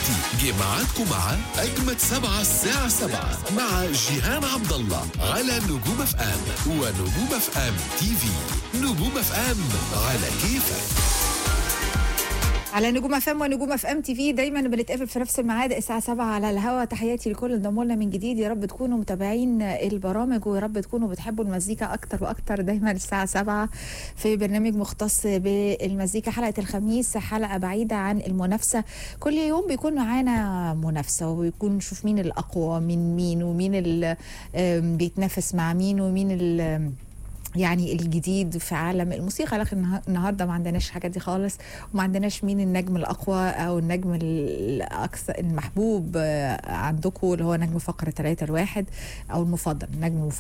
دلوقتي جه ميعادكم مع أجمد سبعة الساعة سبعة مع جيهان عبد الله على نجوم اف ام ونجوم اف ام تي في نجوم اف ام على كيفك على نجوم اف ام ونجوم اف ام تي في دايما بنتقابل في نفس الميعاد الساعه 7 على الهوا تحياتي لكل اللي انضموا لنا من جديد يا رب تكونوا متابعين البرامج ويا رب تكونوا بتحبوا المزيكا اكتر واكتر دايما الساعه 7 في برنامج مختص بالمزيكا حلقه الخميس حلقه بعيده عن المنافسه كل يوم بيكون معانا منافسه وبيكون نشوف مين الاقوى من مين ومين اللي آم، بيتنافس مع مين ومين اللي يعني الجديد في عالم الموسيقى لكن النها- النهارده ما عندناش الحاجات دي خالص وما عندناش مين النجم الاقوى او النجم الاكثر المحبوب آه، عندكم اللي هو نجم فقره 3 الواحد او المفضل النجم المفضل